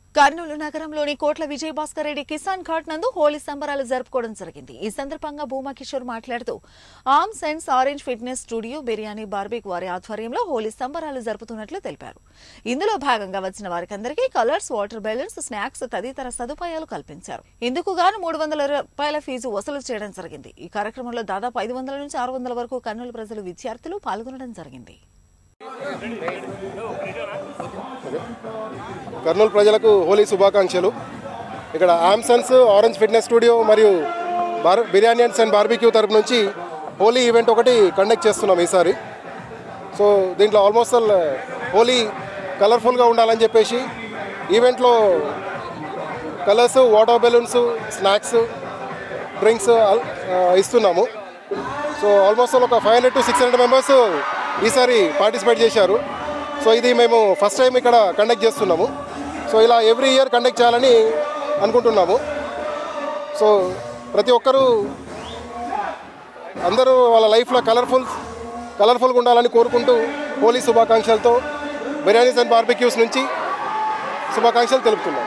కర్నూలు నగరంలోని కోట్ల విజయభాస్కర్ రెడ్డి కిసాన్ ఘాట్ నందు హోలీ సంబరాలు జరుపుకోవడం జరిగింది ఈ సందర్భంగా భూమా కిషోర్ మాట్లాడుతూ ఆమ్ సెన్స్ orange fitness studio biryani barbecue వారి ఆధ్వర్యంలో హోలీ సంబరాలు జరుపుతున్నట్లు తెలిపారు ఇందులో భాగంగా వచ్చిన వారికందరికీ కలర్స్ వాటర్ బ్యాలెన్స్ స్నాక్స్ తదితర సదుపాయాలు కల్పించారు ఇందుకు గాను మూడు వందల రూపాయల ఫీజు వసూలు చేయడం జరిగింది ఈ కార్యక్రమంలో దాదాపు ఐదు వందల నుంచి ఆరు వందల వరకు కర్నూలు ప్రజలు విద్యార్థులు పాల్గొనడం జరిగింది కర్నూలు ప్రజలకు హోలీ శుభాకాంక్షలు ఇక్కడ ఆమ్సన్స్ ఆరెంజ్ ఫిట్నెస్ స్టూడియో మరియు బార్ బిర్యానీ అండ్స్ అండ్ బార్బిక్యూ తరపు నుంచి హోలీ ఈవెంట్ ఒకటి కండక్ట్ చేస్తున్నాం ఈసారి సో దీంట్లో ఆల్మోస్ట్ ఆల్ హోలీ కలర్ఫుల్గా ఉండాలని చెప్పేసి ఈవెంట్లో colours water balloons snacks drinks ఇస్తున్నాము సో ఆల్మోస్ట్ ఆల్ ఒక five hundred to six hundred members ఈసారి పార్టిసిపేట్ చేశారు సో ఇది మేము ఫస్ట్ టైం ఇక్కడ కండక్ట్ చేస్తున్నాము సో ఇలా ఎవ్రీ ఇయర్ కండక్ట్ చేయాలని అనుకుంటున్నాము సో ప్రతి ఒక్కరూ అందరూ వాళ్ళ లైఫ్లో కలర్ఫుల్ కలర్ఫుల్గా ఉండాలని కోరుకుంటూ హోలీ శుభాకాంక్షలతో బిర్యానీస్ అండ్ బార్బిక్యూస్ నుంచి శుభాకాంక్షలు తెలుపుతున్నాం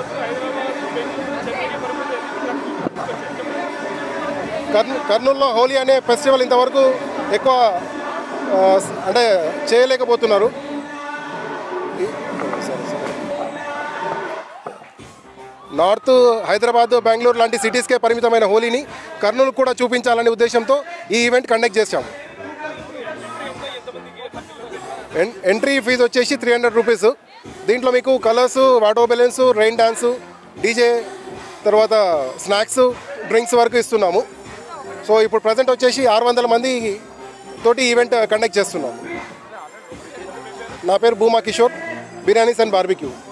కర్నూ కర్నూలులో హోలీ అనే ఫెస్టివల్ ఇంతవరకు ఎక్కువ ఆ, అంటే చేయలేకపోతున్నారు ఈ- సరే, సరే. నార్త్ హైదరాబాద్ బెంగళూరు లాంటి సిటీస్కే పరిమితమైన హోలీని కర్నూలు కూడా చూపించాలనే ఉద్దేశంతో ఈ ఈవెంట్ కండక్ట్ చేశాము ఎన్- ఎంట్రీ ఫీజు వచ్చేసి త్రీ హండ్రెడ్ రూపీస్ దీంట్లో మీకు colours water balloons rain dance DJ తర్వాత స్నాక్స్ డ్రింక్స్ వరకు ఇస్తున్నాము సో ఇప్పుడు ప్రజెంట్ వచ్చేసి ఆరు వందల మంది తోటి ఈవెంట్ కండక్ట్ చేస్తున్నాం నా పేరు భూమా కిషోర్ బిర్యానీస్ అండ్ బార్బిక్యూ